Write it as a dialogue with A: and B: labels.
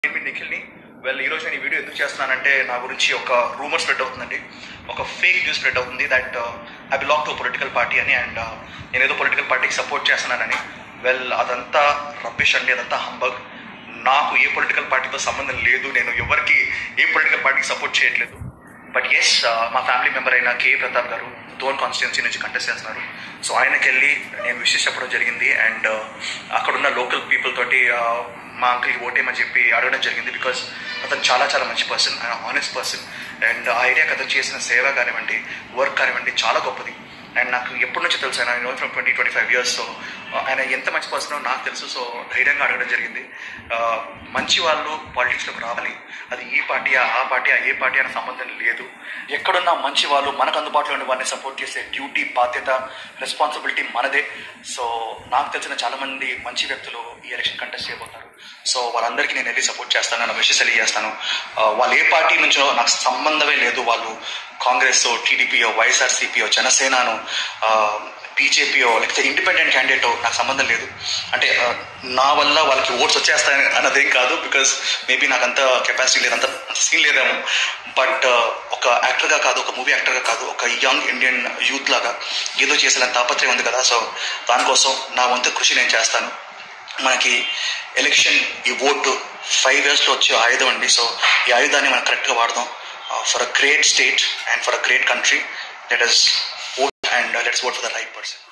A: నేను మీ నిఖిల్ని వెల్ ఈరోజు నేను ఈ వీడియో ఎందుకు చేస్తున్నానంటే నా గురించి ఒక రూమర్ స్ప్రెడ్ అవుతుందండి ఒక ఫేక్ న్యూస్ స్ప్రెడ్ అవుతుంది that I belong to political party అని అండ్ నేను ఏదో పొలిటికల్ పార్టీకి సపోర్ట్ చేస్తున్నానని వెల్ అదంతా రబ్బిష్ అండి అదంతా హంబగ్ నాకు ఏ పొలిటికల్ పార్టీతో సంబంధం లేదు నేను ఎవరికి ఏ పొలిటికల్ పార్టీకి సపోర్ట్ చేయట్లేదు బట్ ఎస్ మా ఫ్యామిలీ మెంబర్ అయిన కే ప్రతాప్ గారు దోన్ కాన్స్టిట్యున్సీ నుంచి కంటెస్ట్ చేస్తున్నారు సో ఆయనకి వెళ్ళి నేను విషెస్ చెప్పడం జరిగింది అండ్ అక్కడున్న లోకల్ పీపుల్ తోటి uh, మా అంకుల్కి ఓటేమని చెప్పి అడగడం జరిగింది బికాస్ అతను చాలా చాలా మంచి పర్సన్ ఆయన ఆనెస్ట్ పర్సన్ అండ్ ఆ ఏరియాకి అతను చేసిన సేవ కానివ్వండి వర్క్ కానివ్వండి చాలా గొప్పది అండ్ నాకు ఎప్పటి నుంచి తెలుసు ఆయన know from twenty twenty five years so ఆయన ఎంత మంచి పర్సనో నాకు తెలుసు సో ధైర్యంగా అడగడం జరిగింది ఆ, మంచి వాళ్ళు పాలిటిక్స్లోకి రావాలి అది ఈ పార్టీ ఆ పార్టీ ఏ పార్టీ అనే సంబంధం లేదు ఎక్కడున్న మంచి వాళ్ళు మనకు అందుబాటులో ఉండే వారిని సపోర్ట్ చేసే డ్యూటీ బాధ్యత రెస్పాన్సిబిలిటీ మనదే సో నాకు తెలిసిన చాలా మంది మంచి వ్యక్తులు ఈ ఎలక్షన్ కంటెస్ట్ చేయబోతున్నారు సో వాళ్ళందరికీ నేను వెళ్ళి సపోర్ట్ చేస్తాను నా విషయస్ చేస్తాను ఆ, వాళ్ళు ఏ పార్టీ నుంచో నాకు సంబంధమే లేదు వాళ్ళు కాంగ్రెస్ టీడీపీయో వైఎస్ఆర్సీపీయో జనసేనను బీజేపీయో లేకపోతే ఇండిపెండెంట్ క్యాండిడేట్ నాకు సంబంధం లేదు అంటే ఆ, నా వల్ల వాళ్ళకి ఓట్స్ వచ్చేస్తాయని అన్నదేం కాదు బికాస్ మేబీ నాకు అంత కెపాసిటీ లేదు అంత సీన్ లేదేమో బట్ ఒక యాక్టర్గా కాదు ఒక మూవీ యాక్టర్గా కాదు ఒక యంగ్ ఇండియన్ యూత్ లాగా ఏదో చేసిన తాపత్రయం ఉంది కదా సో దానికోసం నా వంతు కృషి నేను చేస్తాను మనకి ఎలక్షన్ ఈ ఓటు ఫైవ్ ఇయర్స్లో వచ్చే ఆయుధం అండి సో ఈ ఆయుధాన్ని మనం కరెక్ట్గా వాడదాం for a great state and for a great country let us vote and let's vote for the right person